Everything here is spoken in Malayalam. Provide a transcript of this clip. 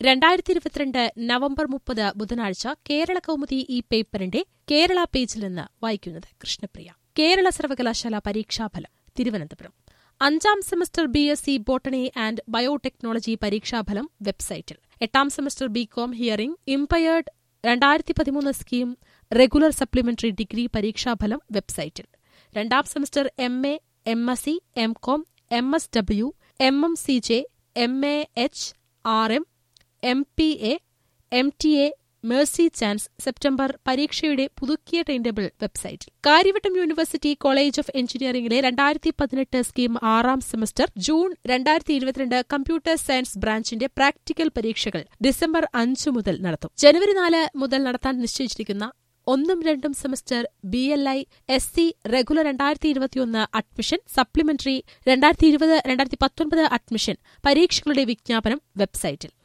രണ്ടായിരത്തി ഇരുപത്തിരണ്ട് നവംബർ മുപ്പത് ബുധനാഴ്ച കേരള കൗമുദി ഈ പേപ്പറിന്റെ കേരള പേജിൽ നിന്ന് വായിക്കുന്നത് കൃഷ്ണപ്രിയ കേരള സർവകലാശാല പരീക്ഷാഫലം തിരുവനന്തപുരം അഞ്ചാം semester B S C botany and biotechnology പരീക്ഷാഫലം വെബ്സൈറ്റിൽ എട്ടാം semester B com hearing impaired രണ്ടായിരത്തി പതിമൂന്ന് സ്കീം റെഗുലർ സപ്ലിമെന്ററി ഡിഗ്രി പരീക്ഷാഫലം വെബ്സൈറ്റിൽ രണ്ടാം semester M A M S C M com M S W M M C J M A H R M M P A M T A mercy chance September പരീക്ഷയുടെ പുതുക്കിയ ടൈം ടേബിൾ വെബ്സൈറ്റിൽ കാര്യവട്ടം യൂണിവേഴ്സിറ്റി കോളേജ് ഓഫ് എഞ്ചിനീയറിംഗിലെ രണ്ടായിരത്തി പതിനെട്ട് സ്കീം ആറാം സെമസ്റ്റർ ജൂൺ രണ്ടായിരത്തി ഇരുപത്തിരണ്ട് കമ്പ്യൂട്ടർ സയൻസ് ബ്രാഞ്ചിന്റെ പ്രാക്ടിക്കൽ പരീക്ഷകൾ ഡിസംബർ അഞ്ച് മുതൽ നടത്തും ജനുവരി നാല് മുതൽ നടത്താൻ നിശ്ചയിച്ചിരിക്കുന്ന ഒന്നും രണ്ടും semester B L I S C regular രണ്ടായിരത്തി ഇരുപത്തിയൊന്ന് അഡ്മിഷൻ സപ്ലിമെന്ററി രണ്ടായിരത്തി ഇരുപത് രണ്ടായിരത്തി പത്തൊൻപത് അഡ്മിഷൻ പരീക്ഷകളുടെ വിജ്ഞാപനം വെബ്സൈറ്റിൽ